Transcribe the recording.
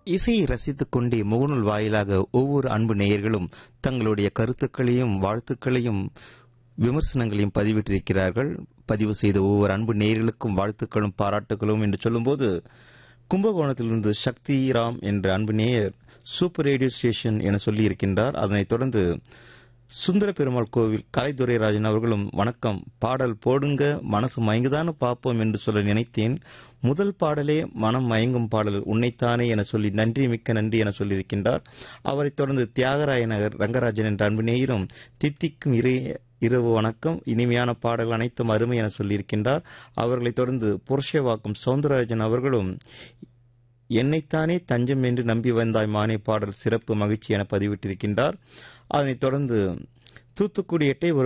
இசையை ரசித்துக் கொண்டே முகநூல் வாயிலாக ஒவ்வொரு அன்பு நேயர்களும் தங்களுடைய கருத்துக்களையும் வாழ்த்துக்களையும் விமர்சனங்களையும் பதிவிட்டிருக்கிறார்கள் பதிவு செய்த ஒவ்வொரு அன்பு நேயர்களுக்கும் வாழ்த்துக்களும் பாராட்டுகளும் என்று சொல்லும்போது கும்பகோணத்திலிருந்து சக்தி ராம் என்ற அன்பு நேயர் சூப்பர் ரேடியோ ஸ்டேஷன் என சொல்லியிருக்கின்றார் அதனைத் தொடர்ந்து சுந்தர பெருமாள் கோவில் கலைத்துறைராஜன் அவர்களும் வணக்கம் பாடல் போடுங்க மனசு மயங்குதானு பார்ப்போம் என்று சொல்ல நினைத்தேன் முதல் பாடலே மனம் மயங்கும் பாடல் உன்னைத்தானே என சொல்லி நன்றி மிக்க நன்றி என சொல்லியிருக்கின்றார் அவரைத் தொடர்ந்து தியாகராய நகர் ரங்கராஜன் என்ற அன்பு நேயரும் தித்திக்கும் இறை இரவு வணக்கம் இனிமையான பாடல் அனைத்தும் அருமை என சொல்லியிருக்கின்றார் அவர்களைத் தொடர்ந்து புருஷவாக்கும் சவுந்தரராஜன் அவர்களும் என்னைத்தானே தஞ்சம் என்று நம்பி வந்தாய் மானே பாடல் சிறப்பு மகிழ்ச்சி என பதிவிட்டிருக்கின்றார் அதனைத் தொடர்ந்து தூத்துக்குடி எட்டை ஒரு